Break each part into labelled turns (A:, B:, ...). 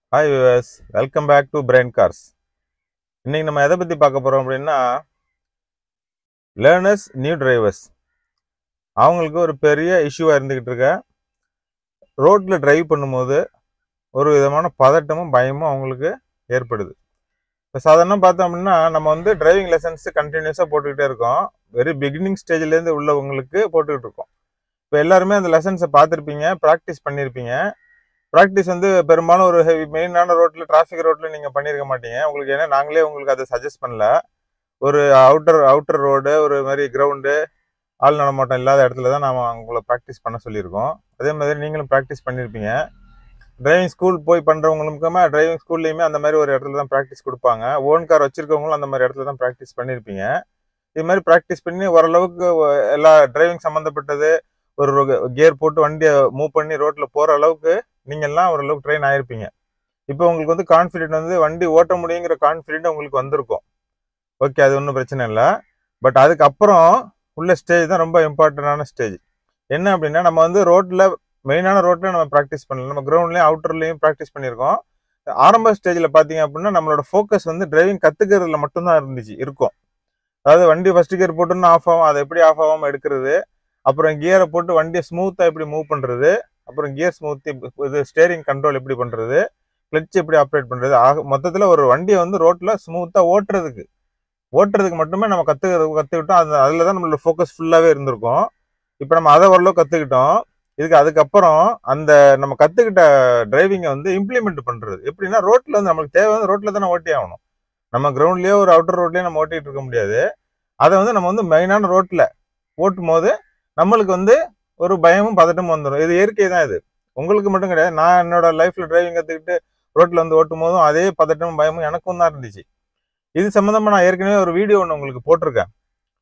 A: Hi viewers welcome back to Brain Cars இன்னைக்கு நம்ம எதை பற்றி பார்க்க போகிறோம் அப்படின்னா லேர்னர்ஸ் நியூ டிரைவர்ஸ் அவங்களுக்கு ஒரு பெரிய இஷ்யூவாக இருந்துக்கிட்டு இருக்க ரோட்டில் டிரைவ் பண்ணும்போது ஒரு விதமான பதட்டமும் பயமும் அவங்களுக்கு ஏற்படுது இப்போ சாதாரணமாக பார்த்தோம் அப்படின்னா நம்ம வந்து டிரைவிங் லெசன்ஸ் கண்டினியூஸாக போட்டுக்கிட்டே இருக்கோம் வெரி பிகினிங் ஸ்டேஜ்லேருந்து உள்ளவங்களுக்கு போட்டுக்கிட்டு இருக்கோம் இப்போ எல்லாருமே அந்த லெசன்ஸை பார்த்துருப்பீங்க ப்ராக்டிஸ் பண்ணியிருப்பீங்க ப்ராக்டிஸ் வந்து பெரும்பாலும் ஒரு ஹெவி மெயினான ரோட்டில் டிராஃபிக் ரோட்டில் நீங்கள் பண்ணியிருக்க மாட்டீங்க உங்களுக்கு ஏன்னா நாங்களே உங்களுக்கு அதை சஜஸ்ட் பண்ணல ஒரு அவுட்டர் அவுட்டர் ரோடு ஒரு மாதிரி கிரவுண்டு ஆள் நடமாட்டம் இல்லாத இடத்துல தான் நாம் உங்களை ப்ராக்டிஸ் பண்ண சொல்லியிருக்கோம் அதே மாதிரி நீங்களும் ப்ராக்டிஸ் பண்ணியிருப்பீங்க டிரைவிங் ஸ்கூல் போய் பண்ணுறவங்களுக்குமே டிரைவிங் ஸ்கூல்லையுமே அந்த மாதிரி ஒரு இடத்துல தான் ப்ராக்டிஸ் கொடுப்பாங்க ஓன் கார் வச்சிருக்கவங்களும் அந்த மாதிரி இடத்துல தான் ப்ராக்டிஸ் பண்ணியிருப்பீங்க இது மாதிரி ப்ராக்டிஸ் பண்ணி ஓரளவுக்கு எல்லா டிரைவிங் சம்மந்தப்பட்டது ஒரு கியர் போட்டு வண்டியை மூவ் பண்ணி ரோட்டில் போகிற அளவுக்கு நீங்கள்லாம் ஓரளவுக்கு ட்ரெயின் ஆயிருப்பீங்க இப்போ உங்களுக்கு வந்து கான்ஃபிடென்ட் வந்து வண்டி ஓட்ட முடியுங்கிற கான்ஃபிடென்ட் உங்களுக்கு வந்திருக்கும் ஓகே அது ஒன்றும் பிரச்சனை இல்லை பட் அதுக்கப்புறம் உள்ள ஸ்டேஜ் தான் ரொம்ப இம்பார்ட்டண்டான ஸ்டேஜ் என்ன அப்படின்னா நம்ம வந்து ரோட்டில் மெயினான ரோட்டில் நம்ம ப்ராக்டிஸ் பண்ணல நம்ம கிரவுண்ட்லேயும் அவுட்டர்லேயும் ப்ராக்டிஸ் பண்ணியிருக்கோம் ஆரம்ப ஸ்டேஜில் பார்த்தீங்க அப்படின்னா நம்மளோட ஃபோக்கஸ் வந்து டிரைவிங் கற்றுக்கிறதுல மட்டும்தான் இருந்துச்சு இருக்கும் அதாவது வண்டி ஃபஸ்ட் கியர் போட்டோன்னா ஆஃப் ஆகும் அதை எப்படி ஆஃப் ஆகாமல் எடுக்கிறது அப்புறம் கியரை போட்டு வண்டியை ஸ்மூத்தாக எப்படி மூவ் பண்ணுறது அப்புறம் கியர் ஸ்மூத்தி இது ஸ்டேரிங் கண்ட்ரோல் எப்படி பண்ணுறது கிளச் எப்படி ஆப்ரேட் பண்ணுறது ஆக மொத்தத்தில் ஒரு வண்டியை வந்து ரோட்டில் ஸ்மூத்தாக ஓட்டுறதுக்கு ஓட்டுறதுக்கு மட்டுமே நம்ம கற்றுக்கிறது கற்றுக்கிட்டோம் அது அதில் தான் நம்மளோட ஃபோக்கஸ் ஃபுல்லாகவே இருந்திருக்கும் இப்போ நம்ம அதை ஓரளவு கற்றுக்கிட்டோம் இதுக்கு அதுக்கப்புறம் அந்த நம்ம கற்றுக்கிட்ட டிரைவிங்கை வந்து இம்ப்ளிமெண்ட் பண்ணுறது எப்படின்னா ரோட்டில் வந்து நம்மளுக்கு தேவை வந்து ரோட்டில் தானே ஓட்டி ஆகணும் நம்ம கிரவுண்ட்லேயோ ஒரு அவுட்டர் ரோட்லேயோ நம்ம ஓட்டிகிட்டு இருக்க முடியாது அதை வந்து நம்ம வந்து மெயினான ரோட்டில் ஓட்டும் போது நம்மளுக்கு வந்து ஒரு பயமும் பதட்டமும் வந்துடும் இது இயற்கை தான் இது உங்களுக்கு மட்டும் கிடையாது நான் என்னோட லைஃப்ல டிரைவிங் கற்றுக்கிட்டு ரோட்டில் வந்து ஓட்டும் போதும் அதே பதட்டமும் பயமும் எனக்கும் தான் இருந்துச்சு இது சம்மந்தமாக நான் ஏற்கனவே ஒரு வீடியோ ஒன்று உங்களுக்கு போட்டிருக்கேன்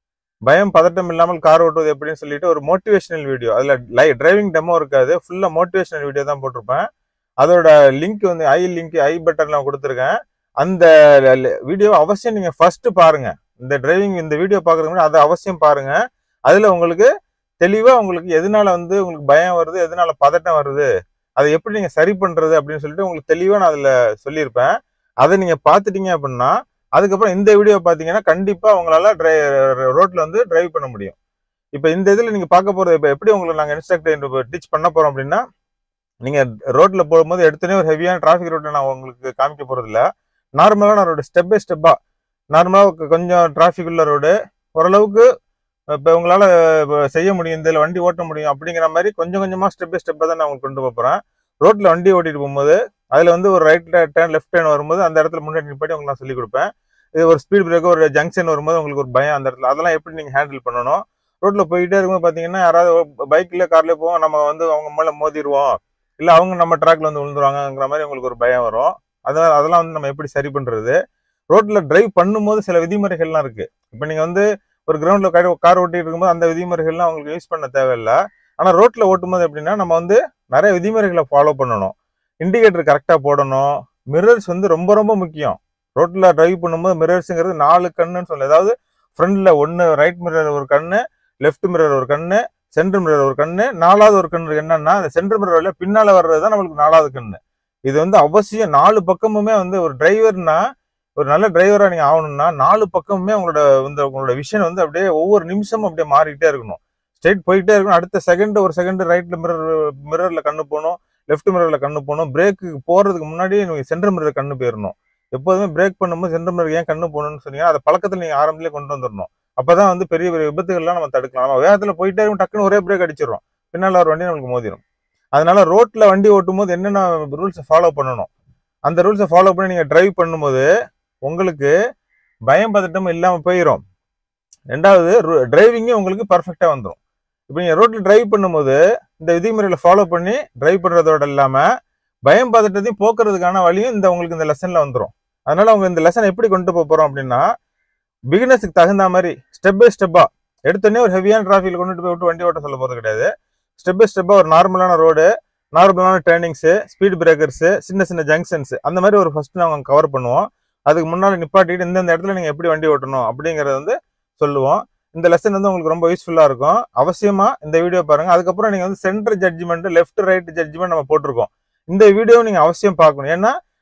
A: பயம் பதட்டம் இல்லாமல் கார் ஓட்டுவது எப்படின்னு சொல்லிட்டு ஒரு மோட்டிவேஷனல் வீடியோ அதில் லை டிரைவிங் டெமோ இருக்காது ஃபுல்லாக மோட்டிவேஷனல் வீடியோ தான் போட்டிருப்பேன் அதோட லிங்க் வந்து ஐ லிங்க் ஐ பட்டன்ல கொடுத்துருக்கேன் அந்த வீடியோ அவசியம் நீங்கள் ஃபர்ஸ்ட் பாருங்க இந்த டிரைவிங் இந்த வீடியோ பார்க்குறதுக்கு அதை அவசியம் பாருங்க அதில் உங்களுக்கு தெளிவாக உங்களுக்கு எதனால வந்து உங்களுக்கு பயம் வருது எதனால பதட்டம் வருது அதை எப்படி நீங்கள் சரி பண்ணுறது அப்படின்னு சொல்லிட்டு உங்களுக்கு தெளிவாக நான் அதில் சொல்லியிருப்பேன் அதை நீங்கள் பார்த்துட்டீங்க அப்படின்னா அதுக்கப்புறம் இந்த வீடியோ பார்த்தீங்கன்னா கண்டிப்பாக உங்களால் ட்ரை ரோட்டில் வந்து டிரைவ் பண்ண முடியும் இப்போ இந்த இதில் நீங்கள் பார்க்க போகிறது இப்போ எப்படி உங்களுக்கு நாங்கள் இன்ஸ்ட்ரக்டர் டீச் பண்ண போகிறோம் அப்படின்னா நீங்கள் ரோட்டில் போகும்போது எடுத்தோடனே ஒரு ஹெவியான டிராஃபிக் ரோட்டில் நான் உங்களுக்கு காமிக்க போகிறதில்ல நார்மலாக நான் ரோடு ஸ்டெப் பை ஸ்டெப்பாக நார்மலாக கொஞ்சம் டிராஃபிக் உள்ள ரோடு ஓரளவுக்கு இப்போ உங்களால் செய்ய முடியும் இதில் வண்டி ஓட்ட முடியும் அப்படிங்கிற மாதிரி கொஞ்சம் கொஞ்சமாக ஸ்டெப் பை ஸ்டெப்பாக தான் நான் உங்களுக்கு கொண்டு போகிறேன் ரோட்டில் வண்டி ஓட்டிட்டு போகும்போது அதில் வந்து ஒரு ரைட் டேர்ன் லெஃப்ட் டேர்ன் வரும்போது அந்த இடத்துல முன்னாடி நிப்பாட்டி உங்களுக்கு நான் சொல்லிக் கொடுப்பேன் இது ஒரு ஸ்பீட் பிரேக்கர் ஒரு ஜங்ஷன் வரும்போது உங்களுக்கு ஒரு பயம் அந்த இடத்துல அதெல்லாம் எப்படி நீங்கள் ஹேண்டில் பண்ணணும் ரோட்டில் போயிட்டே இருக்கும்போது பார்த்தீங்கன்னா யாராவது பைக்கில் கார்லேயே போவோம் நம்ம வந்து அவங்க மேலே மோதிடுவோம் இல்லை அவங்க நம்ம ட்ராக்ல வந்து விழுந்துருவாங்கங்கிற மாதிரி உங்களுக்கு ஒரு பயம் வரும் அதெல்லாம் அதெல்லாம் வந்து நம்ம எப்படி சரி பண்ணுறது ரோட்டில் டிரைவ் பண்ணும்போது சில விதிமுறைகள்லாம் இருக்குது இப்போ நீங்கள் வந்து ஒரு கிரவுண்டில் கார் கார் ஓட்டிட்டு இருக்கும்போது அந்த விதிமுறைகள்லாம் அவங்களுக்கு யூஸ் பண்ண தேவையில்லை ஆனால் ரோட்டில் ஓட்டும்போது எப்படின்னா நம்ம வந்து நிறைய விதிமுறைகளை ஃபாலோ பண்ணணும் இண்டிகேட்டர் கரெக்டாக போடணும் மிரர்ஸ் வந்து ரொம்ப ரொம்ப முக்கியம் ரோட்டில் டிரைவ் பண்ணும்போது மிரர்ஸுங்கிறது நாலு கண்ணுன்னு சொல்லு அதாவது ஃப்ரண்ட்ல ஒன்று ரைட் மிரர் ஒரு கண்ணு லெஃப்ட் மிரர் ஒரு கண்ணு சென்டர் மிரர் ஒரு கண்ணு நாலாவது ஒரு கண்ணு என்னன்னா அந்த சென்டர் மிரர்ல பின்னால வர்றது தான் நம்மளுக்கு நாலாவது கண்ணு இது வந்து அவசியம் நாலு பக்கமுமே வந்து ஒரு டிரைவர்னா ஒரு நல்ல டிரைவரா நீங்க ஆகணும்னா நாலு பக்கமுமே உங்களோட இந்த உங்களோட விஷன் வந்து அப்படியே ஒவ்வொரு நிமிஷமும் அப்படியே மாறிக்கிட்டே இருக்கணும் ஸ்ட்ரெயிட் போயிட்டே இருக்கணும் அடுத்த செகண்ட் ஒரு செகண்ட் ரைட்ல மிரர் மிரர்ல கண்ணு போகணும் லெஃப்ட் மிரர்ல கண்ணு போகணும் பிரேக்கு போறதுக்கு முன்னாடி நீங்க சென்டர் மிரர் கண்ணு போயிடணும் எப்போதுமே பிரேக் பண்ணும்போது சென்டர் மிரர் ஏன் கண்ணு போகணும்னு சொன்னீங்கன்னா அதை பழக்கத்தில் நீங்க ஆரம்பத்திலே கொண்டு வந்துடணும் அப்பதான் வந்து பெரிய பெரிய விபத்துகள்லாம் நம்ம தடுக்கலாம் நம்ம வேகத்துல போயிட்டே இருக்கும் டக்குன்னு ஒரே பிரேக் அடிச்சிடறோம் பின்னால் ஒரு வண்டி நம்மளுக்கு மோதிடும் அதனால ரோட்ல வண்டி ஓட்டும் போது என்னென்ன ரூல்ஸை ஃபாலோ பண்ணணும் அந்த ரூல்ஸை ஃபாலோ பண்ணி நீங்க டிரைவ் பண்ணும்போது உங்களுக்கு பயம் பதட்டம் இல்லாமல் போயிடும் ரெண்டாவது டிரைவிங்கே உங்களுக்கு பர்ஃபெக்டாக வந்துடும் இப்போ நீங்கள் ரோட்டில் டிரைவ் பண்ணும்போது இந்த விதிமுறைகளை ஃபாலோ பண்ணி டிரைவ் பண்ணுறதோட இல்லாமல் பயம் பதட்டத்தையும் போக்குறதுக்கான வழியும் இந்த உங்களுக்கு இந்த லெசனில் வந்துடும் அதனால அவங்க இந்த லெசனை எப்படி கொண்டு போக போகிறோம் அப்படின்னா பிகினர்ஸுக்கு தகுந்த மாதிரி ஸ்டெப் பை ஸ்டெப்பாக எடுத்தோடனே ஒரு ஹெவியான டிராஃபிக்கில் கொண்டுட்டு போய் விட்டு வண்டி ஓட்ட சொல்ல போகிறது கிடையாது ஸ்டெப் பை ஸ்டெப்பாக ஒரு நார்மலான ரோடு நார்மலான டேர்னிங்ஸு ஸ்பீட் பிரேக்கர்ஸு சின்ன சின்ன ஜங்ஷன்ஸ் அந்த மாதிரி ஒரு ஃபர்ஸ்ட் நாங்கள் கவர் பண்ணுவோம் அதுக்கு முன்னால் நிப்பாட்டிட்டு இந்தந்த இடத்துல நீங்கள் எப்படி வண்டி ஓட்டணும் அப்படிங்கிறத வந்து சொல்லுவோம் இந்த லெசன் வந்து உங்களுக்கு ரொம்ப யூஸ்ஃபுல்லாக இருக்கும் அவசியமாக இந்த வீடியோ பாருங்கள் அதுக்கப்புறம் நீங்கள் வந்து centre judgement left right judgement நம்ம போட்டிருக்கோம் இந்த வீடியோ நீங்கள் அவசியம் பார்க்கணும் ஏன்னா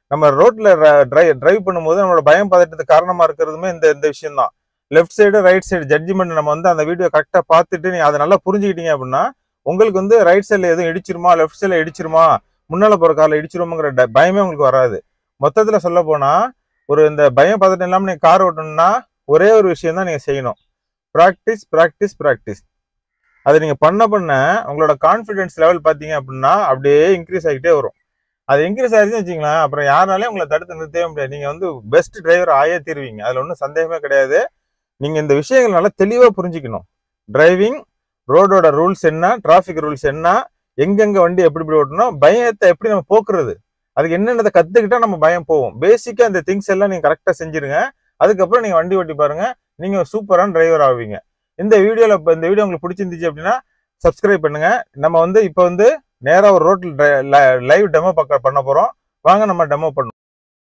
A: நம்ம ரோட்ல டிரைவ் பண்ணும்போது நம்மளோட பயம் பதட்டத்துக்கு காரணமா இருக்கிறதுமே இந்த இந்த விஷயம் தான் left side right side judgement நம்ம வந்து அந்த வீடியோ கரெக்டா பார்த்துட்டு நீங்க அதை நல்லா புரிஞ்சுக்கிட்டீங்க அப்படின்னா உங்களுக்கு வந்து ரைட் சைடுல எதுவும் இடிச்சிருமா லெஃப்ட் சைடுல இடிச்சிருமா முன்னால போற கார்ல இடிச்சிருமோங்கிற ட- பயமே உங்களுக்கு வராது மொத்தத்துல சொல்ல போனா ஒரு இந்த பயம் பதட்டம் இல்லாம நீங்க கார் ஓட்டணும்னா ஒரே ஒரு விஷயம் தான் நீங்க செய்யணும் ப்ராக்டிஸ் ப்ராக்டிஸ் ப்ராக்டிஸ் அதை நீங்க பண்ண பண்ண உங்களோட கான்ஃபிடன்ஸ் லெவல் பாத்தீங்க அப்படின்னா அப்படியே இன்க்ரீஸ் ஆகிட்டே வரும் அது இன்க்ரீஸ் ஆயிடுச்சுன்னு வச்சுங்களேன் அப்புறம் யாராலையும் உங்களை தடுத்து நிறுத்தவே முடியாது நீங்க வந்து பெஸ்ட் டிரைவர் ஆயே தீருவீங்க அதுல ஒன்றும் சந்தேகமே கிடையாது நீங்க இந்த விஷயங்கள் நல்லா தெளிவா புரிஞ்சுக்கணும் டிரைவிங் ரோடோட ரூல்ஸ் என்ன டிராஃபிக் ரூல்ஸ் என்ன எங்கெங்க வண்டி எப்படி எப்படி ஓட்டணும் பயத்தை எப்படி நம்ம போக்குறது அதுக்கு என்னென்னதை கத்துக்கிட்டா நம்ம பயம் போகும் பேசிக்கா இந்த திங்ஸ் எல்லாம் நீங்க கரெக்டா செஞ்சிருங்க அதுக்கப்புறம் நீங்க வண்டி ஓட்டி பாருங்க நீங்க ஒரு சூப்பரான டிரைவர் ஆவீங்க இந்த வீடியோல இப்ப இந்த வீடியோ உங்களுக்கு பிடிச்சிருந்துச்சு அப்படின்னா சப்ஸ்கிரைப் பண்ணுங்க நம்ம வந்து இப்போ வந்து நேரா ஒரு ரோட்ல லைவ் டெமோ பக்க பண்ண போறோம் வாங்க நம்ம டெமோ பண்ணுவோம்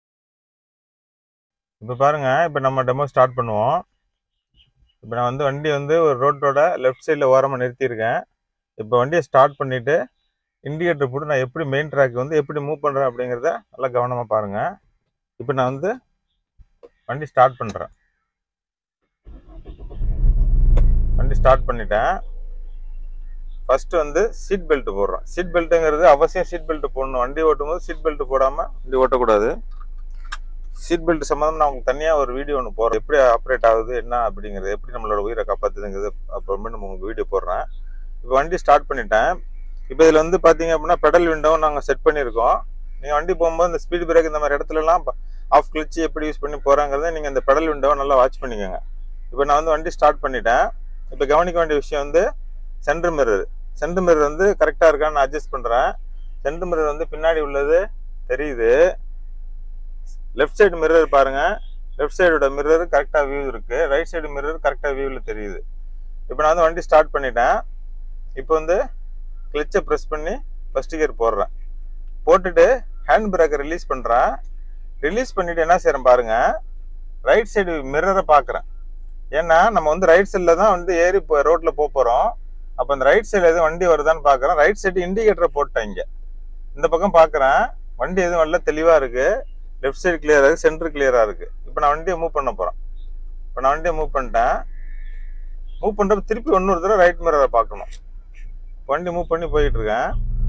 A: இப்போ பாருங்க இப்போ நம்ம டெமோ ஸ்டார்ட் பண்ணுவோம் இப்போ நான் வந்து வண்டி வந்து ஒரு ரோட்டோட லெஃப்ட் சைடில் ஓரமாக நிறுத்தியிருக்கேன் இப்போ வண்டியை ஸ்டார்ட் பண்ணிட்டு இண்டிகேட்டர் போட்டு நான் எப்படி மெயின் ட்ராக் வந்து எப்படி மூவ் பண்ணுறேன் அப்படிங்கிறத நல்லா கவனமாக பாருங்க இப்போ நான் வந்து வண்டி ஸ்டார்ட் பண்ணுறேன் வண்டி ஸ்டார்ட் பண்ணிட்டேன் ஃபர்ஸ்ட் வந்து சீட் பெல்ட் போடுறோம் சீட் பெல்ட்டுங்கிறது அவசியம் சீட் பெல்ட் போடணும் வண்டி ஓட்டும் போது சீட் பெல்ட் போடாமல் வண்டி ஓட்டக்கூடாது சீட் பெல்ட் சம்மந்தம் நான் உங்களுக்கு தனியாக ஒரு வீடியோ ஒன்று போடுறேன் எப்படி ஆப்ரேட் ஆகுது என்ன அப்படிங்கிறது எப்படி நம்மளோட உயிரை காப்பாற்றுதுங்கிறது அப்புறமே நம்ம உங்களுக்கு வீடியோ போடுறேன் இப்போ வண்டி ஸ்டார்ட் பண்ணிட்டேன் இப்போ இதில் வந்து பார்த்தீங்க அப்படின்னா பெடல் விண்டோவும் நாங்கள் செட் பண்ணியிருக்கோம் நீங்கள் வண்டி போகும்போது இந்த ஸ்பீட் பிரேக் இந்த மாதிரி இடத்துலலாம் ஆஃப் கிளச்சு எப்படி யூஸ் பண்ணி போகிறாங்கிறத நீங்கள் இந்த பெடல் விண்டோவை நல்லா வாட்ச் பண்ணிக்கோங்க இப்போ நான் வந்து வண்டி ஸ்டார்ட் பண்ணிட்டேன் இப்போ கவனிக்க வேண்டிய விஷயம் வந்து சென்டர் மிரர் சென்டர் மிரர் வந்து கரெக்டாக இருக்கான்னு நான் அட்ஜஸ்ட் பண்ணுறேன் சென்டர் மிரர் வந்து பின்னாடி உள்ளது தெரியுது லெஃப்ட் சைடு மிரர் பாருங்க லெஃப்ட் சைடோட மிரர் கரெக்டாக வியூ இருக்கு ரைட் சைடு மிரர் கரெக்டாக வியூவில் தெரியுது இப்போ நான் வந்து வண்டி ஸ்டார்ட் பண்ணிட்டேன் இப்போ வந்து கிளச்சை ப்ரெஸ் பண்ணி ஃபர்ஸ்ட் கியர் போடுறேன் போட்டுட்டு ஹேண்ட் பிரேக்கை ரிலீஸ் பண்ணுறேன் ரிலீஸ் பண்ணிட்டு என்ன செய்கிறேன் பாருங்க ரைட் சைடு மிரரை பார்க்குறேன் ஏன்னா நம்ம வந்து ரைட் சைடில் தான் வந்து ஏறி இப்போ ரோட்டில் போக போகிறோம் அப்போ அந்த ரைட் சைடில் எதுவும் வண்டி வருதான்னு பார்க்குறேன் ரைட் சைடு இண்டிகேட்டரை போட்டேன் இங்கே இந்த பக்கம் பார்க்குறேன் வண்டி எதுவும் நல்ல தெளிவாக இருக்குது லெஃப்ட் சைடு கிளியராக இருக்குது சென்டர் கிளியராக இருக்குது இப்போ நான் வண்டியை மூவ் பண்ண போகிறேன் இப்போ நான் வண்டியை மூவ் பண்ணிட்டேன் மூவ் பண்ணுறப்ப திருப்பி இன்னொரு தடவை ரைட் மிரரை பார்க்கணும் வண்டி மூவ் பண்ணி போயிட்டு இருக்கேன்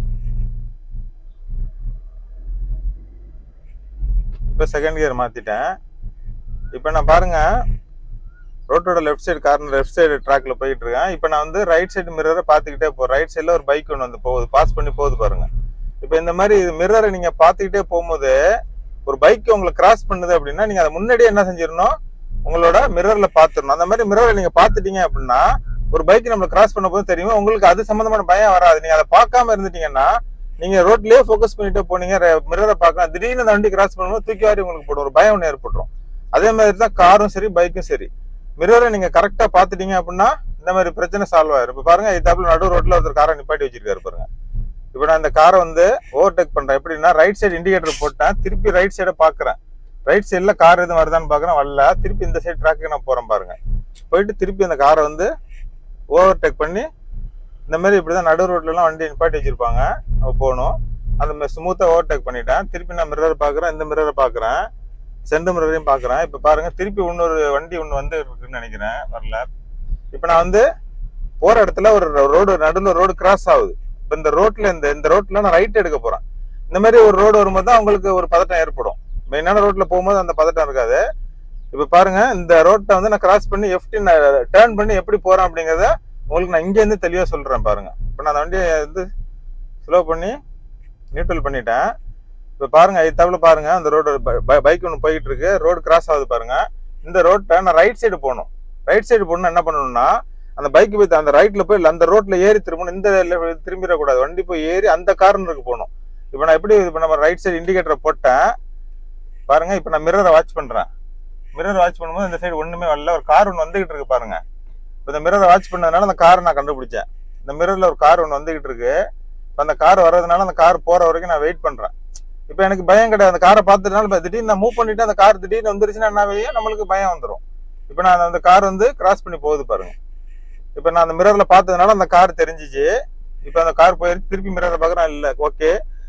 A: இப்போ செகண்ட் கியர் மாற்றிட்டேன் இப்போ நான் பாருங்க ரோட்டோட left side corner left side ட்ராக்ல போயிட்டு இருக்கேன் இப்போ நான் வந்து ரைட் சைடு மிரரை பார்த்துக்கிட்டே போறேன் ரைட் சைடில் ஒரு பைக் ஒன்று வந்து போகுது பாஸ் பண்ணி போகுது பாருங்க இப்போ இந்த மாதிரி மிரரை நீங்க பார்த்துக்கிட்டே போகும்போது ஒரு பைக் உங்களை கிராஸ் பண்ணுது அப்படின்னா நீங்க அதை முன்னாடியே என்ன செஞ்சிடணும் உங்களோட மிரர்ல பாத்துடணும் அந்த மாதிரி மிரரை நீங்க பாத்துட்டீங்க அப்படின்னா ஒரு பைக் நம்ம கிராஸ் பண்ண போது தெரியும் உங்களுக்கு அது சம்பந்தமான பயம் வராது நீங்க அதை பார்க்காம இருந்துட்டீங்கன்னா நீங்க ரோட்லயே ஃபோக்கஸ் பண்ணிட்டு போனீங்க மிரரை பார்க்கலாம் திடீர்னு அந்த வண்டி கிராஸ் பண்ணும்போது தூக்கி வாரி உங்களுக்கு போடும் ஒரு பயம் ஒன்று ஏற்பட்டுரும் அதே மாதிரி தான் காரும் சரி பைக்கும் சரி மிரரை நீங்க கரெக்டா பாத்துட்டீங்க அப்படின்னா இந்த மாதிரி பிரச்சனை சால்வ் ஆயிரும் இப்ப பாருங்க இதாப்புல நடு ரோட்ல ஒருத்தர் காரை நிப்பாட்டி வச்சிருக்காரு பாருங்க இப்போ நான் இந்த காரை வந்து ஓவர்டேக் பண்றேன் எப்படின்னா ரைட் சைடு இண்டிகேட்டர் போட்டேன் திருப்பி ரைட் சைடை பாக்குறேன் ரைட் சைடுல கார் எதுவும் வருதான்னு பாக்குறேன் வரல திருப்பி இந்த சைடு ட்ராக்கு நான் போறேன் பாருங்க போயிட்டு திருப்பி அந்த காரை வந்து ஓவர்டேக் பண்ணி இந்த மாதிரி இப்படிதான் நடு ரோட்ல எல்லாம் வண்டி நிப்பாட்டி வச்சிருப்பாங்க நம்ம போகணும் அந்த மாதிரி ஸ்மூத்தா ஓவர்டேக் பண்ணிட்டேன் திருப்பி நான் மிரர் பாக்குறேன் இந்த மிரரை பாக்குறேன் சென்ட் மிரரையும் பாக்குறேன் இப்ப பாருங்க திருப்பி இன்னொரு வண்டி ஒண்ணு வந்து இருக்குன்னு நினைக்கிறேன் வரல இப்ப நான் வந்து போற இடத்துல ஒரு ரோடு நடுவில் ரோடு கிராஸ் ஆகுது இப்ப இந்த ரோட்ல இந்த இந்த ரோட்ல நான் ரைட் எடுக்க போறேன் இந்த மாதிரி ஒரு ரோடு வரும்போது தான் உங்களுக்கு ஒரு பதட்டம் ஏற்படும் மெயினான ரோட்ல போகும்போது அந்த பதட்டம் இருக்காது இப்ப பாருங்க இந்த ரோட்டை வந்து நான் கிராஸ் பண்ணி எஃப்டி டேர்ன் பண்ணி எப்படி போறேன் அப்படிங்கறத உங்களுக்கு நான் இங்க இருந்து தெளிவா சொல்றேன் பாருங்க இப்ப நான் அந்த வண்டியை வந்து ஸ்லோ பண்ணி நியூட்ரல் பண்ணிட்டேன் இப்ப பாருங்க இது பாருங்க அந்த ரோடு பைக் ஒன்று போயிட்டு இருக்கு ரோடு கிராஸ் ஆகுது பாருங்க இந்த ரோட்டை நான் ரைட் சைடு போகணும் ரைட் சைடு போகணும் என்ன பண்ணணும்னா அந்த பைக் போய் அந்த ரைட்ல போய் அந்த ரோட்ல ஏறி திரும்பணும் இந்த le- திரும்பிடக்கூடாது வண்டி போய் ஏறி அந்த கார்னருக்கு போகணும் இப்போ நான் எப்படி இப்போ நம்ம ரைட் சைடு இண்டிகேட்டரை போட்டேன் பாருங்க இப்போ நான் மிரரை வாட்ச் பண்றேன் மிரர் வாட்ச் பண்ணும்போது இந்த சைடு ஒண்ணுமே வரல ஒரு கார் ஒன்று வந்துகிட்டு இருக்கு பாருங்க இப்போ இந்த மிரரை வாட்ச் பண்ணதுனால அந்த காரை நான் கண்டுபிடிச்சேன் இந்த மிரர்ல ஒரு கார் ஒன்று வந்துகிட்டு இருக்கு இப்போ அந்த கார் வர்றதுனால அந்த கார் போற வரைக்கும் நான் வெயிட் பண்றேன் இப்போ எனக்கு பயம் கிடையாது அந்த காரை பார்த்துட்டனால இப்ப திடீர்னு நான் மூவ் பண்ணிட்டு அந்த கார் திடீர்னு வந்துருச்சுன்னா என்ன ஆகும்? நம்மளுக்கு பயம் வந்துடும் இப்போ நான் அந்த கார் வந்து கிராஸ் பண்ணி போகுது பாருங்க இப்போ நான் அந்த மிரர்ல பார்த்ததுனால அந்த கார் தெரிஞ்சிச்சு இப்போ அந்த கார் போயிருக்கு திருப்பி மிரரை பார்க்குறேன் இல்லை ஓகே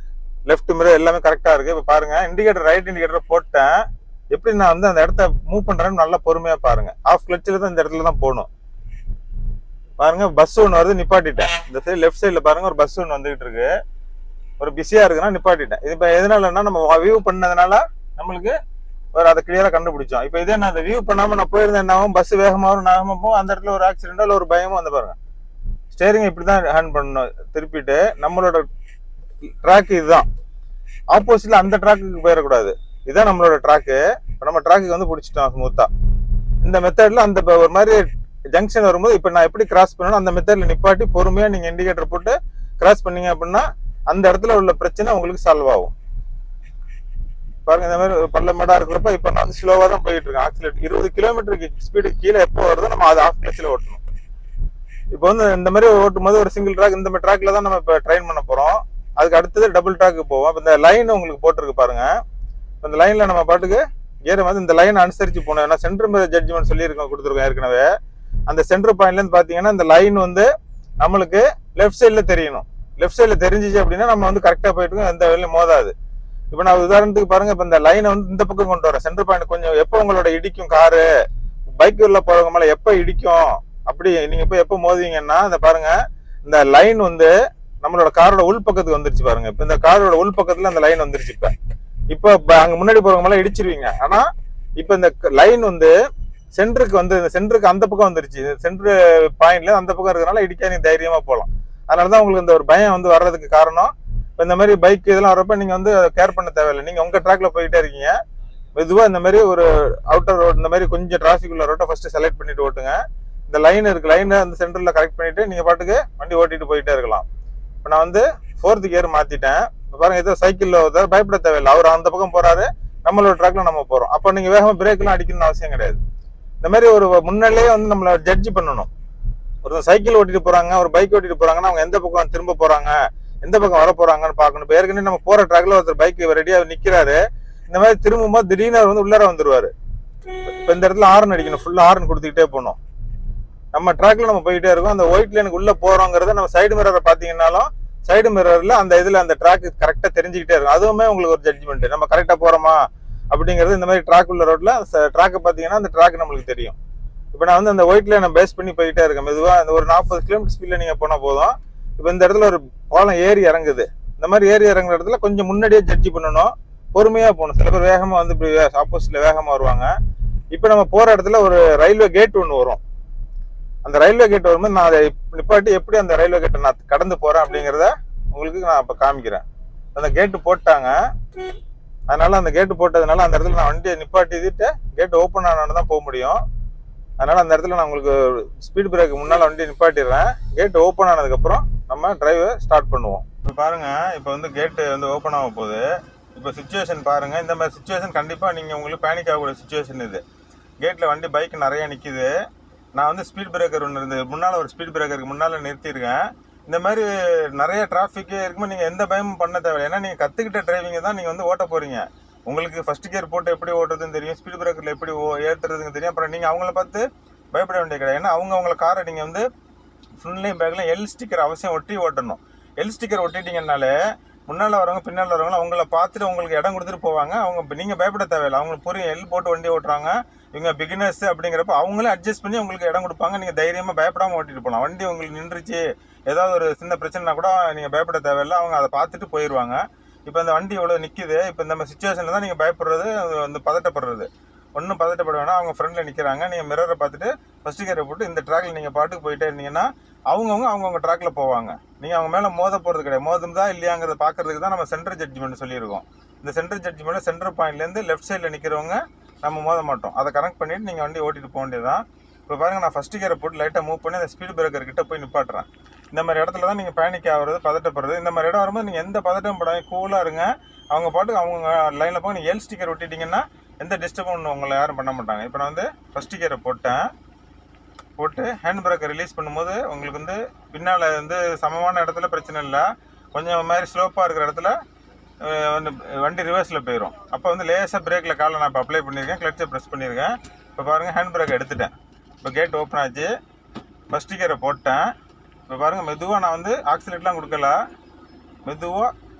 A: லெஃப்ட் மிரர் எல்லாமே கரெக்டா இருக்கு இப்போ பாருங்க இண்டிகேட்டர் ரைட் இண்டிகேட்டர் போட்டேன் எப்படி நான் வந்து அந்த இடத்த மூவ் பண்றேன்னு நல்லா பொறுமையா பாருங்க ஆஃப் கிளச்சில் தான் இந்த இடத்துல தான் போகணும் பாருங்க பஸ் ஒன்று வருது நிப்பாட்டிட்டேன் இந்த சைடு லெஃப்ட் சைடுல பாருங்க ஒரு பஸ் ஒன்று வந்துகிட்டு இருக்கு ஒரு பிஸியா இருக்குன்னா நிப்பாட்டிட்டேன் இது இப்போ எதனாலன்னா நம்ம வியூ பண்ணதுனால நம்மளுக்கு ஒரு அதை கிளியரா கண்டுபிடிச்சோம் இப்போ இதே நான் அந்த வியூ பண்ணாம நான் போயிருந்தேன் என்ன ஆகும் பஸ் வேகமா வரும் வேகமா போகும் அந்த இடத்துல ஒரு ஆக்சிடென்டோ இல்லை ஒரு பயமும் வந்து பாருங்க ஸ்டேரிங் இப்படி தான் ஹேண்ட் பண்ணணும் திருப்பிட்டு நம்மளோட ட்ராக் இதுதான் ஆப்போசிட்ல அந்த ட்ராக்குக்கு போயிடக்கூடாது இதுதான் நம்மளோட ட்ராக்கு இப்போ நம்ம ட்ராக்குக்கு வந்து பிடிச்சிட்டோம் ஸ்மூத்தா இந்த மெத்தட்ல அந்த இப்ப ஒரு மாதிரி ஜங்ஷன் வரும்போது இப்போ நான் எப்படி கிராஸ் பண்ணணும் அந்த மெத்தட்ல நிப்பாட்டி பொறுமையா நீங்க இண்டிகேட்டர் போட்டு கிராஸ் பண்ணீங்க அப்படின்னா அந்த இடத்துல உள்ள பிரச்சனை உங்களுக்கு சால்வ் ஆகும் பாருங்க இந்த மாதிரி பள்ள மேடா இருக்கிறப்ப இப்போ நான் வந்து ஸ்லோவா தான் போயிட்டு இருக்கேன் ஆக்சிலேட் இருபது கிலோமீட்டருக்கு ஸ்பீடு கீழே எப்போ வருதோ நம்ம அதை ஆஃப் கிளச்சில் ஓட்டணும் இப்போ வந்து இந்த மாதிரி ஓட்டும் போது ஒரு சிங்கிள் ட்ராக் இந்த மாதிரி ட்ராக்ல தான் நம்ம இப்போ ட்ரைன் பண்ண போறோம் அதுக்கு அடுத்தது டபுள் ட்ராக்கு போவோம் இப்போ இந்த லைன் உங்களுக்கு போட்டிருக்கு பாருங்க இப்ப இந்த லைன்ல நம்ம பாட்டுக்கு ஏறும் போது இந்த லைன் அனுசரிச்சு போகணும் ஏன்னா சென்டர் மேல ஜட்ஜ்மெண்ட் சொல்லியிருக்கோம் கொடுத்துருக்கோம் ஏற்கனவே அந்த சென்டர் பாயிண்ட்ல இருந்து பாத்தீங்கன்னா இந்த லைன் வந்து நம்மளுக்கு லெஃப்ட் சைடுல தெரியணும் லெஃப்ட் சைடுல தெரிஞ்சிச்சு அப்படின்னா நம்ம வந்து கரெக்டா போயிட்டு இருக்கோம், எந்த வேலையும் மோதாது இப்போ நான் உதாரணத்துக்கு பாருங்க இப்போ இந்த லைனை வந்து இந்த பக்கம் கொண்டு வரேன் சென்டர் பாயிண்ட் கொஞ்சம் எப்போ உங்களோட இடிக்கும் காரு பைக் உள்ள போறவங்க மேல எப்போ இடிக்கும் அப்படி நீங்க போய் எப்போ மோதுவீங்கன்னா இந்த பாருங்க இந்த லைன் வந்து நம்மளோட காரோட உள் பக்கத்துக்கு வந்துருச்சு பாருங்க இப்போ இந்த காரோட உள் பக்கத்துல அந்த லைன் வந்துருச்சு இப்ப இப்போ ப- அங்க முன்னாடி போறவங்க மேல இடிச்சிருவீங்க ஆனா இப்போ இந்த லைன் வந்து சென்டருக்கு வந்து சென்டருக்கு அந்த பக்கம் வந்துருச்சு சென்டர் பாயிண்ட்ல அந்த பக்கம் இருக்கறனால இடிக்க நீங்க தைரியமா போகலாம் அதனாலதான் உங்களுக்கு இந்த ஒரு பயம் வந்து வர்றதுக்கு காரணம் இப்போ இந்த மாதிரி பைக் இதெல்லாம் வரப்ப நீங்க வந்து கேர் பண்ண தேவையில்லை நீங்க உங்க ட்ராக்ல போயிட்டே இருக்கீங்க மெதுவா இந்த மாதிரி ஒரு அவுட்டர் ரோட் இந்த மாதிரி கொஞ்சம் டிராஃபிக் உள்ள ரோட்டை ஃபர்ஸ்ட் செலக்ட் பண்ணிட்டு ஓட்டுங்க இந்த லைன் இருக்கு லைனை அந்த சென்டர்ல கரெக்ட் பண்ணிட்டு நீங்க பாட்டுக்கு வண்டி ஓட்டிட்டு போயிட்டே இருக்கலாம் இப்போ நான் வந்து ஃபோர்த்து கியர் மாத்திட்டேன் இப்போ பாருங்க ஏதோ சைக்கிள்ல ஒருத்தர் பயப்பட தேவையில்லை அவர் அந்த பக்கம் போறாரு நம்மளோட ட்ராக்ல நம்ம போறோம் அப்போ நீங்க வேகமா பிரேக்லாம் அடிக்கணும்னு அவசியம் கிடையாது இந்த மாதிரி ஒரு முன்னாடியே வந்து நம்மள ஜட்ஜ் பண்ணணும் ஒரு சைக்கிள் ஓட்டிட்டு போறாங்க ஒரு பைக் ஓட்டிட்டு போறாங்கன்னா அவங்க எந்த பக்கம் திரும்ப போறாங்க எந்த பக்கம் வர போறாங்கன்னு பார்க்கணும் இப்போ ஏற்கனவே நம்ம போற ட்ராக்ல ஒருத்தர் பைக் ரெடியா நிக்கிறாரு இந்த மாதிரி திரும்பும்போது திடீர்னு அவர் வந்து உள்ளார வந்துருவாரு இப்போ இந்த இடத்துல ஹார்ன் அடிக்கணும் ஃபுல்லா ஹார்ன் கொடுத்துக்கிட்டே போகணும் நம்ம ட்ராக்ல நம்ம போயிட்டே இருக்கோம் அந்த ஒயிட் லைனுக்கு உள்ள போறோங்கிறத நம்ம சைடு மிரரை பாத்தீங்கன்னாலும் சைடு மிரர்ல அந்த இதுல அந்த ட்ராக் கரெக்டா தெரிஞ்சுக்கிட்டே இருக்கும் அதுவுமே உங்களுக்கு ஒரு ஜட்ஜ்மெண்ட் நம்ம கரெக்டா போறோமா அப்படிங்கிறது இந்த மாதிரி ட்ராக் உள்ள ரோட்ல ட்ராக்கை பாத்தீங்கன்னா அந்த ட்ராக் நம்மளுக்கு தெரியும் இப்போ நான் வந்து அந்த ஒயிட் லைனை பேஸ் பண்ணி போயிட்டே இருக்கேன் மெதுவா அந்த ஒரு நாற்பது கிலோமீட்டர் ஸ்பீட்ல நீங்க போனா போதும் இப்போ இந்த இடத்துல ஒரு பாலம் ஏறி இறங்குது இந்த மாதிரி ஏறி இறங்குற இடத்துல கொஞ்சம் முன்னாடியே ஜட்ஜி பண்ணணும் பொறுமையா போகணும் சில பேர் வேகமா வந்து இப்படி ஆப்போசிட்ல வேகமா வருவாங்க இப்போ நம்ம போற இடத்துல ஒரு ரயில்வே கேட் ஒன்று வரும் அந்த ரயில்வே கேட் வரும்போது நான் அதை இப்ப நிப்பாட்டி எப்படி அந்த ரயில்வே கேட்டை நான் கடந்து போறேன் அப்படிங்கிறத உங்களுக்கு நான் இப்போ காமிக்கிறேன் அந்த கேட்டு போட்டாங்க அதனால அந்த கேட்டு போட்டதுனால அந்த இடத்துல நான் வண்டியை நிப்பாட்டிட்டு கேட் ஓப்பன் ஆனான்னு தான் போக முடியும் அதனால அந்த இடத்துல நான் உங்களுக்கு ஸ்பீட் பிரேக் முன்னால வண்டியை நிப்பாட்டிடுறேன் கேட் ஓப்பன் ஆனதுக்கப்புறம் நம்ம டிரைவை ஸ்டார்ட் பண்ணுவோம் இப்போ பாருங்க இப்போ வந்து கேட்டு வந்து ஓப்பன் ஆக போகுது இப்போ சுச்சுவேஷன் பாருங்க இந்த மாதிரி சுச்சுவேஷன் கண்டிப்பா நீங்க உங்களுக்கு பேனிக் ஆகக்கூடிய சுச்சுவேஷன் இது கேட்ல வண்டி பைக் நிறைய நிக்குது நான் வந்து ஸ்பீட் பிரேக்கர் ஒன்று இருந்து முன்னால் ஒரு ஸ்பீட் பிரேக்கருக்கு முன்னால் நிறுத்தியிருக்கேன் இந்த மாதிரி நிறைய டிராஃபிக் இருக்கும்போது நீங்கள் எந்த பயமும் பண்ண தேவையில்லை ஏன்னா நீங்கள் கற்றுக்கிட்ட டிரைவிங்கை தான் நீங்கள் வந்து ஓட்ட போகிறீங்க உங்களுக்கு ஃபர்ஸ்ட் கியர் போட்டு எப்படி ஓட்டுறதுன்னு தெரியும் ஸ்பீட் பிரேக்கரில் எப்படி ஓ- ஏத்துறதுன்னு தெரியும் அப்புறம் நீங்கள் அவங்கள பார்த்து பயப்பட வேண்டிய கிடையாது ஏன்னா அவங்க அவங்கள காரை நீங்கள் வந்து ஃப்ரண்ட்லையும் பேக்லையும் எல் ஸ்டிக்கர் அவசியம் ஒட்டி ஓட்டணும் எல் ஸ்டிக்கர் ஒட்டிட்டீங்கனாலே முன்னால் வரவங்க பின்னால் வரவங்க அவங்கள பார்த்துட்டு உங்களுக்கு இடம் கொடுத்துட்டு போவாங்க அவங்க நீங்கள் பயப்பட தேவையில்லை அவங்களுக்கு புரியும் எல் போட்டு வண்டி ஓட்டுறாங்க இவங்க பிகினர்ஸ் அப்படிங்கிறப்ப அவங்களே அட்ஜஸ்ட் பண்ணி உங்களுக்கு இடம் கொடுப்பாங்க நீங்கள் தைரியமாக பயப்படாமல் ஓட்டிட்டு போகலாம் வண்டி உங்களுக்கு நின்றுச்சு ஏதாவது ஒரு சின்ன பிரச்சனைனா கூட நீங்கள் பயப்பட தேவையில்லை அவங்க அதை பார்த்துட்டு போயிடுவாங்க இப்போ இந்த வண்டி இவ்வளோ நிற்கிது இப்போ இந்த மாதிரி சுச்சுவேஷனில் தான் நீங்கள் பயப்படுறது அது வந்து பதட்டப்படுறது ஒன்றும் பதட்டப்பட வேணாம் அவங்க ஃப்ரெண்டில் நிற்கிறாங்க நீங்கள் மிரரை பார்த்துட்டு ஃபர்ஸ்ட் கியரை போட்டு இந்த ட்ராக்ல நீங்கள் பாட்டுக்கு போயிட்டே இருந்தீங்கன்னா அவங்கவுங்க அவங்கவுங்க ட்ராக்ல போவாங்க நீங்கள் அவங்க மேலே மோத போகிறது கிடையாது மோதும் இல்லையாங்கிறத பார்க்கறதுக்கு தான் நம்ம சென்டர் ஜட்ஜ்மெண்ட் சொல்லியிருக்கோம் இந்த சென்டர் ஜட்ஜ்மெண்ட் சென்டர் பாயிண்ட்லேருந்து லெஃப்ட் சைடில் நிற்கிறவங்க நம்ம மோத மாட்டோம் அதை கனெக்ட் பண்ணிட்டு நீங்கள் வண்டி ஓட்டிட்டு போக வேண்டியதுதான் இப்போ பாருங்க நான் ஃபர்ஸ்ட் கியரை போட்டு லைட்டாக மூவ் பண்ணி அந்த ஸ்பீட் பிரேக்கர் கிட்ட போய் நிப்பாட்டுறேன் இந்த மாதிரி இடத்துல தான் நீங்கள் பேனிக் ஆகுறது பதட்டப்படுறது இந்த மாதிரி இடம் வரும்போது நீங்கள் எந்த பதட்டம் படாம கூலாக இருங்க அவங்க பாட்டுக்கு அவங்க லைனில் போய் நீங்கள் எல் ஸ்டிக்கர் ஒட்டிட்டீங்கன்னா எந்த டிஸ்டர்பும் உங்களை யாரும் பண்ண மாட்டாங்க இப்போ நான் வந்து ஃபர்ஸ்ட் கியரை போட்டேன் போட்டு ஹேண்ட் பிரேக்கை ரிலீஸ் பண்ணும்போது உங்களுக்கு வந்து பின்னால் வந்து சமமான இடத்துல பிரச்சனை இல்லை கொஞ்சம் மாதிரி ஸ்லோப்பாக இருக்கிற இடத்துல அஹ், வந்து வண்டி ரிவர்ஸில் போயிடும் அப்போ வந்து லேசாக பிரேக்கில் காலை நான் இப்போ அப்ளை பண்ணியிருக்கேன் கிளச்சை ப்ரெஸ் பண்ணியிருக்கேன் இப்போ பாருங்கள் ஹேண்ட் பிரேக் எடுத்துட்டேன் இப்போ கேட் ஓப்பன் ஆச்சு ஃபஸ்ட் கியரை போட்டேன் இப்போ பாருங்கள் மெதுவாக நான் வந்து ஆக்சிலேட்லாம் கொடுக்கல மெதுவாக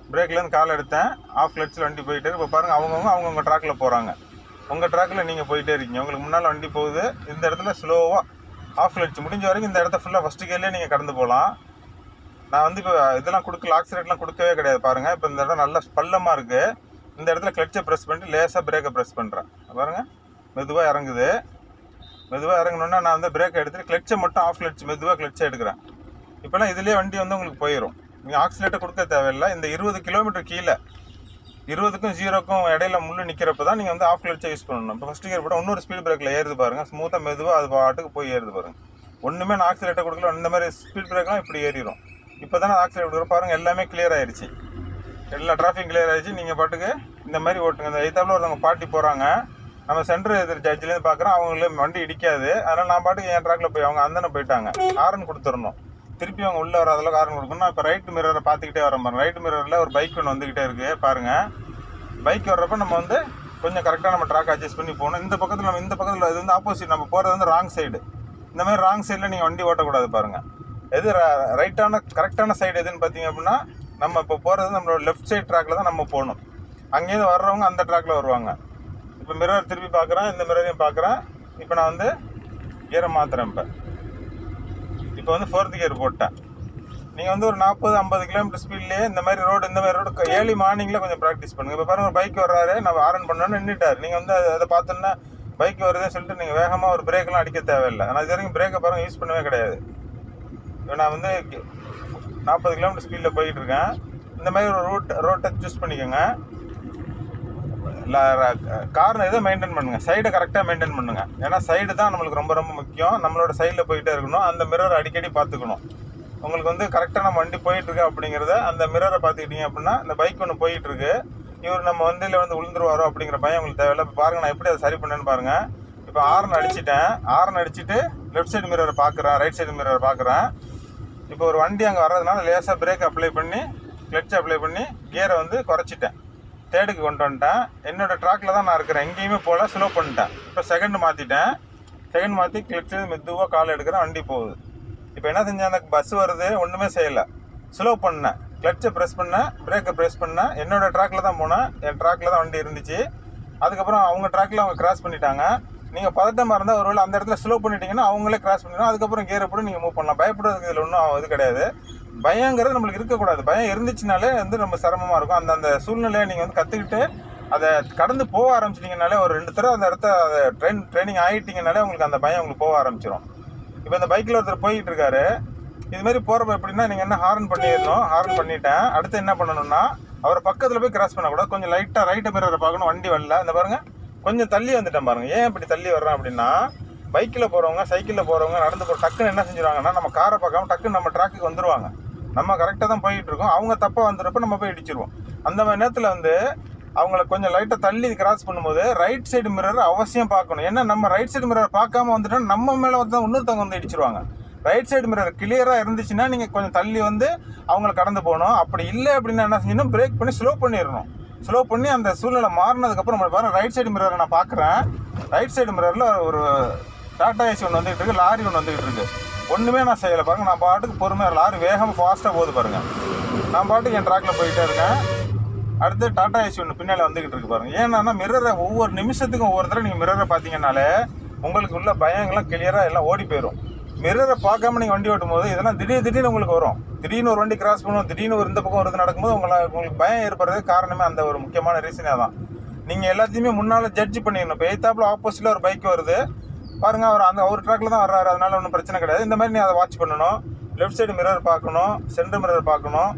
A: பிரேக்லேருந்து கால் எடுத்தேன் ஆஃப் கிளச்சில் வண்டி போயிட்டு இப்போ பாருங்கள் அவங்கவுங்க அவங்கவுங்க ட்ராக்கில் போகிறாங்க உங்கள் ட்ராக்கில் நீங்கள் போயிட்டே இருக்கீங்க உங்களுக்கு முன்னால் வண்டி போகுது இந்த இடத்துல ஸ்லோவாக ஆஃப் கிளச் முடிஞ்ச வரைக்கும் இந்த இடத்த ஃபுல்லாக ஃபஸ்ட்டு கேர்லேயே நீங்கள் கடந்து போகலாம் நான் வந்து இப்போ இதெல்லாம் கொடுக்கல ஆக்சிடென்ட்லாம் கொடுக்கவே கிடையாது பாருங்கள் இப்போ இந்த இடம் நல்லா பள்ளமாக இருக்குது இந்த இடத்துல கிளச்சை ப்ரெஸ் பண்ணிட்டு லேசாக பிரேக்கை ப்ரெஸ் பண்ணுறேன் பாருங்கள் மெதுவாக இறங்குது மெதுவாக இறங்கணுன்னா நான் வந்து பிரேக்கை எடுத்துட்டு கிளச்சை மட்டும் ஆஃப் கிளச் மெதுவாக கிளச்சை எடுக்கிறேன் இப்போலாம் இதுலேயே வண்டி வந்து உங்களுக்கு போயிடும் நீங்கள் ஆக்சிலேட்டர் கொடுக்க தேவையில்லை இந்த இருபது கிலோமீட்டர் கீழே இருபதுக்கும் ஜீரோக்கும் இடையில முள்ளு நிற்கிறப்ப தான் நீங்கள் வந்து ஆஃப் கிளச்சை யூஸ் பண்ணணும் இப்போ ஃபஸ்ட்டு கியர் போட்டால் இன்னொரு ஸ்பீட் பிரேக்கில் ஏறுது பாருங்கள் ஸ்மூத்தாக மெதுவாக அது பாட்டுக்கு போய் ஏறுது பாருங்க ஒன்றுமே நான் ஆக்சிலேட்டர் கொடுக்கல இந்த மாதிரி ஸ்பீட் பிரேக்லாம் இப்படி ஏறிடும் இப்போ தான் ஆக்சிலேட்டர் கொடுக்குற பாருங்க எல்லாமே கிளியர் ஆயிடுச்சு எல்லா டிராஃபிக் கிளியர் ஆயிடுச்சு நீங்கள் பாட்டுக்கு இந்த மாதிரி ஓட்டுங்க இந்த எய்த்தாப்பில் ஒருத்தவங்க பாட்டி போகிறாங்க நம்ம சென்டர் எதிர் ஜட்ஜ்லேருந்து பார்க்குறோம் அவங்களுக்கு வண்டி இடிக்காது அதனால் நான் பாட்டுக்கு என் ட்ராக்ல போய் அவங்க அந்தன போயிட்டாங்க ஹாரன் கொடுத்துடணும் திருப்பி அவங்க உள்ளே வர அளவுக்கு ஹாரன் கொடுக்கணும் நான் இப்போ ரைட் மிரரை பார்த்துக்கிட்டே வரேன் பாருங்க ரைட் மிரரில் ஒரு பைக் ஒன்று வந்துக்கிட்டே இருக்குது பாருங்கள் பைக் வர்றப்ப நம்ம வந்து கொஞ்சம் கரெக்டாக நம்ம ட்ராக் அட்ஜஸ்ட் பண்ணி போகணும் இந்த பக்கத்தில் நம்ம இந்த பக்கத்தில் இது வந்து ஆப்போசிட் நம்ம போகிறது வந்து ராங் சைடு இந்த மாதிரி ராங் சைடில் நீங்கள் வண்டி ஓட்டக்கூடாது பாருங்கள் எது ரைட்டான கரெக்டான சைடு எதுன்னு பார்த்தீங்க அப்படின்னா நம்ம இப்போ போகிறது நம்மளோட லெஃப்ட் சைடு ட்ராக்ல தான் நம்ம போகணும் அங்கேருந்து வர்றவங்க அந்த ட்ராக்ல வருவாங்க இப்போ மிரர் திருப்பி பார்க்குறேன் இந்த மிரரையும் பார்க்குறேன் இப்போ நான் வந்து கியரை மாற்றுறேன் இப்போ இப்போ வந்து ஃபோர்த் கியர் போட்டேன் நீங்கள் வந்து ஒரு நாற்பது ஐம்பது கிலோமீட்டர் ஸ்பீட்லேயே இந்த மாதிரி ரோடு இந்த மாதிரி ரோடு ஏர்லி மார்னிங்கில் கொஞ்சம் ப்ராக்டிஸ் பண்ணுங்கள் இப்போ பாருங்க பைக் வர்றாரு நம்ம ஆரன் பண்ணோன்னு நின்றுட்டார் நீங்கள் வந்து அதை- அதை பார்த்தோன்னா பைக் வருதுன்னு சொல்லிட்டு நீங்கள் வேகமாக ஒரு பிரேக்லாம் அடிக்க தேவையில்லை ஆனால் இது வரைக்கும் பிரேக்கை பாருங்க யூஸ் பண்ணவே கிடையாது இப்போ நான் வந்து நாற்பது கிலோமீட்டர் ஸ்பீடில் போயிட்டு இருக்கேன் இந்த மாதிரி ஒரு ரூட் ரோட்டை சூஸ் பண்ணிக்கோங்க கார்னர் இதை மெயின்டைன் பண்ணுங்க சைடை கரெக்டாக மெயின்டைன் பண்ணுங்க ஏன்னா சைடு தான் நம்மளுக்கு ரொம்ப ரொம்ப முக்கியம் நம்மளோட சைடில் போயிட்டே இருக்கணும் அந்த மிரர் அடிக்கடி பார்த்துக்கணும் உங்களுக்கு வந்து கரெக்டாக நம்ம வண்டி போயிட்டு இருக்கு அப்படிங்கிறத அந்த மிரரை பார்த்துக்கிட்டீங்க அப்படின்னா இந்த பைக் ஒன்று போயிட்டு இருக்கு இவர் நம்ம வண்டியில் வந்து விழுந்துருவாரோ அப்படிங்கிற பயம் உங்களுக்கு தேவையில்ல இப்போ பாருங்க நான் எப்படி அதை சரி பண்ணேன்னு பாருங்க இப்போ ஆர்ன் அடிச்சிட்டேன் ஆர்ன் அடிச்சிட்டு லெஃப்ட் சைடு மிரரை பார்க்குறேன் ரைட் சைடு மிரரை பார்க்குறேன் இப்போ ஒரு வண்டி அங்கே வர்றதுனால லேசாக பிரேக் அப்ளை பண்ணி கிளட்ச் அப்ளை பண்ணி கியரை வந்து குறைச்சிட்டேன் தேர்டுக்கு கொண்டு வந்துட்டேன் என்னோட ட்ராக்ல தான் நான் இருக்கிறேன் எங்கேயுமே போகல ஸ்லோ பண்ணிட்டேன் இப்போ செகண்ட் மாற்றிட்டேன் செகண்ட் மாற்றி கிளச்சு மெதுவாக கால் எடுக்கிறேன் வண்டி போகுது இப்போ என்ன செஞ்சேன் அந்த பஸ் வருது ஒன்றுமே செய்யலை ஸ்லோ பண்ணேன் கிளச்சை ப்ரெஸ் பண்ணேன் பிரேக்கை ப்ரெஸ் பண்ணேன் என்னோட ட்ராக்ல தான் போனேன் என் ட்ராக்ல தான் வண்டி இருந்துச்சு அதுக்கப்புறம் அவங்க ட்ராக்ல அவங்க கிராஸ் பண்ணிட்டாங்க நீங்கள் பதட்டமாக இருந்தால் ஒருவேளை அந்த இடத்துல ஸ்லோ பண்ணிட்டீங்கன்னா அவங்களே கிராஸ் பண்ணிடும் அதுக்கப்புறம் கேரை போட்டு நீங்கள் மூவ் பண்ணலாம் பயப்படுறதுக்கு இதில் ஒன்றும் இது கிடையாது பயங்கிறது நம்மளுக்கு இருக்கக்கூடாது பயம் இருந்துச்சுனாலே வந்து நம்ம சிரமமாக இருக்கும் அந்த அந்த சூழ்நிலையை நீங்கள் வந்து கற்றுக்கிட்டு அதை கடந்து போக ஆரம்பிச்சிட்டிங்கனாலே ஒரு ரெண்டு தடவை அந்த இடத்த அதை ட்ரெயின் ட்ரைனிங் ஆகிட்டிங்கனாலே உங்களுக்கு அந்த பயம் உங்களுக்கு போக ஆரம்பிச்சிடும் இப்போ இந்த பைக்கில் ஒருத்தர் போயிட்டு இருக்காரு இது மாதிரி போகிறப்ப எப்படின்னா நீங்கள் என்ன ஹார்ன் பண்ணிடணும் ஹார்ன் பண்ணிட்டேன் அடுத்து என்ன பண்ணணும்னா அவர் பக்கத்தில் போய் கிராஸ் பண்ணக்கூடாது கொஞ்சம் லைட்டாக ரைட்டு மிரரை பார்க்கணும் வண்டி வரல இந்த பாருங்க கொஞ்சம் தள்ளி வந்துட்டேன் பாருங்க ஏன் இப்படி தள்ளி வர்றேன் அப்படின்னா பைக்கில் போகிறவங்க சைக்கிளில் போகிறவங்க நடந்து போகிற டக்குன்னு என்ன செஞ்சுருவாங்கன்னா நம்ம காரை பார்க்காம டக்குன்னு நம்ம ட்ராக்குக்கு வந்துருவாங்க நம்ம கரெக்டாக தான் போயிட்டு இருக்கோம் அவங்க தப்பாக வந்துடுறப்ப நம்ம போய் இடிச்சிருவோம் அந்த மாதிரி நேரத்தில் வந்து அவங்கள கொஞ்சம் லைட்டாக தள்ளி கிராஸ் பண்ணும்போது ரைட் சைடு மிரர் அவசியம் பார்க்கணும் ஏன்னா நம்ம ரைட் சைடு மிரர் பார்க்காம வந்துட்டோம் நம்ம மேலே வந்து இன்னொருத்தவங்க வந்து இடிச்சிருவாங்க ரைட் சைடு மிரர் கிளியராக இருந்துச்சுன்னா நீங்கள் கொஞ்சம் தள்ளி வந்து அவங்கள கடந்து போகணும் அப்படி இல்லை அப்படின்னா என்ன செஞ்சணும் பிரேக் பண்ணி ஸ்லோ பண்ணிடணும் ஸ்லோ பண்ணி அந்த சூழ்நிலை மாறினதுக்கப்புறம் நம்ம பாருங்க ரைட் சைடு மிரரை நான் பார்க்குறேன் ரைட் சைடு மிரரில் ஒரு டாடா ஏசி ஒன்று வந்துகிட்டு இருக்கு லாரி ஒன்று வந்துகிட்டு இருக்கு ஒன்றுமே நான் செய்யலை பாருங்க நான் பாட்டுக்கு பொறுமையாக லாரி வேகமாக ஃபாஸ்ட்டாக போகுது பாருங்க நான் பாட்டுக்கு என் ட்ராக்ல போயிட்டே இருக்கேன் அடுத்து டாடா ஏசி ஒன்று பின்னால் வந்துகிட்டு இருக்கு பாருங்க ஏன்னா மிரரை ஒவ்வொரு நிமிஷத்துக்கும் ஒவ்வொரு தடவை நீங்கள் மிரரை பார்த்தீங்கன்னாலே உங்களுக்கு உள்ள பயங்கள்லாம் கிளியராக எல்லாம் ஓடி போயிடும் மிரரை பார்க்காம நீங்கள் வண்டி ஓட்டும் போது இதெல்லாம் திடீர் திடீர்னு உங்களுக்கு வரும் திடீர்னு ஒரு வண்டி கிராஸ் பண்ணுவோம் திடீர்னு ஒரு இந்த பக்கம் வருது நடக்கும்போது உங்களை உங்களுக்கு பயம் ஏற்படுறதுக்கு காரணமே அந்த ஒரு முக்கியமான ரீசனே தான் நீங்கள் எல்லாத்தையுமே முன்னால் ஜட்ஜ் பண்ணிடணும் இப்போ எய்த்தாப்பில் ஆப்போசிட்டில் ஒரு பைக் வருது பாருங்க அவர் அந்த அவர் ட்ராக்ல தான் வர்றாரு அதனால ஒன்றும் பிரச்சனை கிடையாது இந்த மாதிரி நீ அதை வாட்ச் பண்ணணும் லெஃப்ட் சைடு மிரர் பார்க்கணும் சென்டர் மிரர் பார்க்கணும்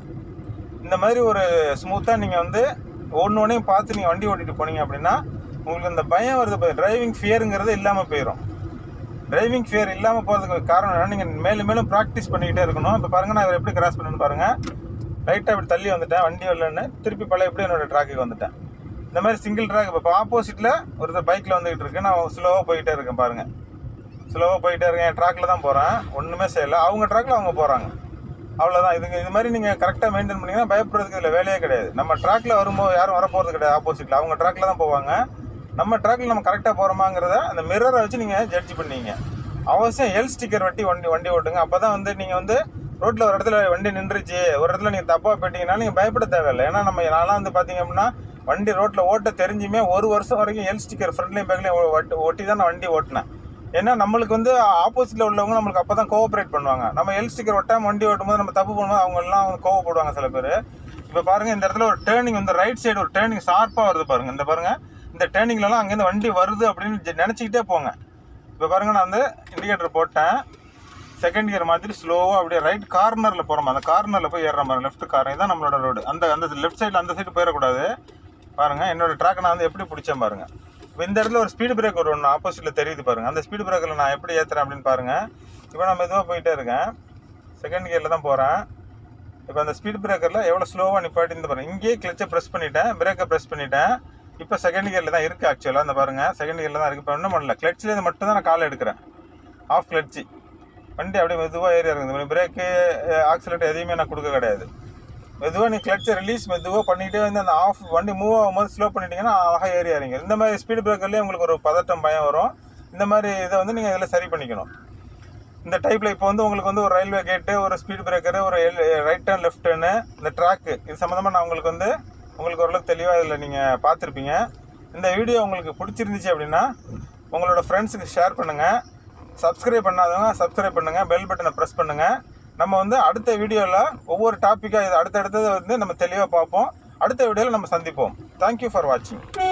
A: இந்த மாதிரி ஒரு ஸ்மூத்தாக நீங்கள் வந்து ஒன்று ஒன்றையும் பார்த்து நீங்கள் வண்டி ஓட்டிட்டு போனீங்க அப்படின்னா உங்களுக்கு இந்த பயம் வருது டிரைவிங் ஃபியருங்கிறது இல்லாமல் போயிடும் டிரைவிங் ஃபியர் இல்லாமல் போகிறதுக்கு காரணம் என்னன்னா நீங்கள் மேலும் மேலும் ப்ராக்டிஸ் பண்ணிக்கிட்டே இருக்கணும் இப்போ பாருங்க நான் இவர் எப்படி கிராஸ் பண்ணணும்னு பாருங்கள் லைட்டாக இப்படி தள்ளி வந்துட்டேன் வண்டி வரலன்னு திருப்பி பழைய எப்படி என்னோட ட்ராக்குக்கு வந்துட்டேன் இந்த மாதிரி சிங்கிள் ட்ராக் இப்போ ஆப்போசிட்டில் ஒருத்தர் பைக்கில் வந்துகிட்டு இருக்கு நான் ஸ்லோவாக போயிட்டே இருக்கேன் பாருங்கள் ஸ்லோவாக போயிட்டே இருக்கேன் என் ட்ராக்கில் தான் போகிறேன் ஒன்றுமே செய்யலை அவங்க ட்ராக்கில் அவங்க போகிறாங்க அவ்வளோதான் இதுங்க இது மாதிரி நீங்கள் கரெக்டாக மெயின்டைன் பண்ணீங்கன்னா பயப்படுறதுக்கு இதில் வேலையே கிடையாது நம்ம ட்ராக்ல வரும்போது யாரும் வரப்போகிறது கிடையாது ஆப்போசிட்டில் அவங்க ட்ராக்ல தான் போவாங்க நம்ம ட்ராக்ல நம்ம கரெக்டாக போகிறோமாங்கிறத அந்த மிரரை வச்சு நீங்கள் ஜட்ஜ் பண்ணீங்க அவசியம் எல் ஸ்டிக்கர் வட்டி வண்டி வண்டி ஓட்டுங்க அப்போ தான் வந்து நீங்கள் வந்து ரோட்டில் ஒரு இடத்துல வண்டி நின்றுச்சு ஒரு இடத்துல நீங்கள் தப்பாக போயிட்டீங்கன்னா நீங்கள் பயப்பட தேவையில்லை ஏன்னா நம்ம நான்லாம் வந்து பார்த்தீங்க அப்படின்னா வண்டி ரோட்டில் ஓட்ட தெரிஞ்சுமே ஒரு வருஷம் வரைக்கும் எல் ஸ்டிக்கர் ஃப்ரண்ட்லையும் பேக்லையும் ஒட்டி ஒட்டி தான் நான் வண்டி ஓட்டினேன் ஏன்னா நம்மளுக்கு வந்து ஆப்போசிட்டில் உள்ளவங்க நம்மளுக்கு அப்போ தான் கோஆப்ரேட் பண்ணுவாங்க நம்ம எல் ஸ்டிக்கர் ஒட்டாமல் வண்டி ஓட்டும்போது நம்ம தப்பு பண்ணும்போது அவங்க எல்லாம் வந்து கோவப்படுவாங்க சில பேர் இப்போ பாருங்கள் இந்த இடத்துல ஒரு டேர்னிங் வந்து ரைட் சைடு ஒரு டேர்னிங் ஷார்ப்பாக வருது பாருங்கள் இந்த பாருங்கள் இந்த டேர்னிங்லலாம் அங்கேருந்து வண்டி வருது அப்படின்னு ஜெ- நினச்சிக்கிட்டே போங்க இப்போ பாருங்கள் நான் வந்து இண்டிகேட்டர் போட்டேன் செகண்ட் கியர் மாதிரி ஸ்லோவாக அப்படியே ரைட் கார்னரில் போகிறோம் அந்த கார்னரில் போய் ஏறுற மாதிரி லெஃப்ட் கார் இதான் நம்மளோட ரோடு அந்த அந்த லெஃப்ட் சைடில் அந்த சைடு போயிடக்கூடாது பாருங்கள் என்னோட ட்ராக் நான் வந்து எப்படி பிடிச்சேன் பாருங்கள் இப்போ இந்த இடத்துல ஒரு ஸ்பீடு பிரேக் ஒரு ஒன்று ஆப்போசிட்டில் தெரியுது பாருங்கள் அந்த ஸ்பீடு பிரேக்கில் நான் எப்படி ஏற்றுறேன் அப்படின்னு பாருங்கள் இப்போ நான் மெதுவாக போயிட்டே இருக்கேன் செகண்ட் கியரில் தான் போகிறேன் இப்போ அந்த ஸ்பீட் பிரேக்கரில் எவ்வளோ ஸ்லோவாக நிப்பாட்டி இந்த பாருங்க இங்கேயே கிளச்சை ப்ரெஸ் பண்ணிட்டேன் பிரேக்கை ப்ரெஸ் பண்ணிட்டேன் இப்போ செகண்ட் கியரில் தான் இருக்குது ஆக்சுவலாக அந்த பாருங்கள் செகண்ட் கியரில் தான் இருக்குது இப்போ ஒன்றும் பண்ணல கிளச்சிலேருந்து மட்டும் தான் நான் காலை எடுக்கிறேன் ஆஃப் கிளட்சி வண்டி அப்படியே மெதுவாக ஏறி இறங்குது பிரேக்கு ஆக்சிலேட்டர் எதையுமே நான் கொடுக்க கிடையாது மெதுவாக நீ கிளச்சை ரிலீஸ் மெதுவாக பண்ணிகிட்டே வந்து அந்த ஆஃப் வண்டி மூவ் ஆகும்போது ஸ்லோ பண்ணிட்டீங்கன்னா அழகாக ஏறி இறங்க இந்த மாதிரி ஸ்பீடு பிரேக்கர்லேயே உங்களுக்கு ஒரு பதட்டம் பயம் வரும் இந்த மாதிரி இதை வந்து நீங்கள் இதில் சரி பண்ணிக்கணும் இந்த டைப்பில் இப்போ வந்து உங்களுக்கு வந்து ஒரு ரயில்வே கேட்டு ஒரு ஸ்பீடு பிரேக்கரு ஒரு ரைட் டர்ன் லெஃப்ட் டர்னு இந்த ட்ராக்கு இது சம்மந்தமாக நான் உங்களுக்கு வந்து உங்களுக்கு ஓரளவுக்கு தெளிவாக இதில் நீங்கள் பார்த்துருப்பீங்க இந்த வீடியோ உங்களுக்கு பிடிச்சிருந்துச்சு அப்படின்னா உங்களோட ஃப்ரெண்ட்ஸுக்கு ஷேர் பண்ணுங்கள் சப்ஸ்கிரைப் பண்ணாதவங்க சப்ஸ்கிரைப் பண்ணுங்கள் பெல் பட்டனை ப்ரெஸ் பண்ணுங்கள் நம்ம வந்து அடுத்த வீடியோவில் ஒவ்வொரு டாப்பிக்காக இது அடுத்தடுத்தது வந்து நம்ம தெளிவாக பார்ப்போம் அடுத்த வீடியோவில் நம்ம சந்திப்போம் தேங்க்யூ ஃபார் வாட்சிங்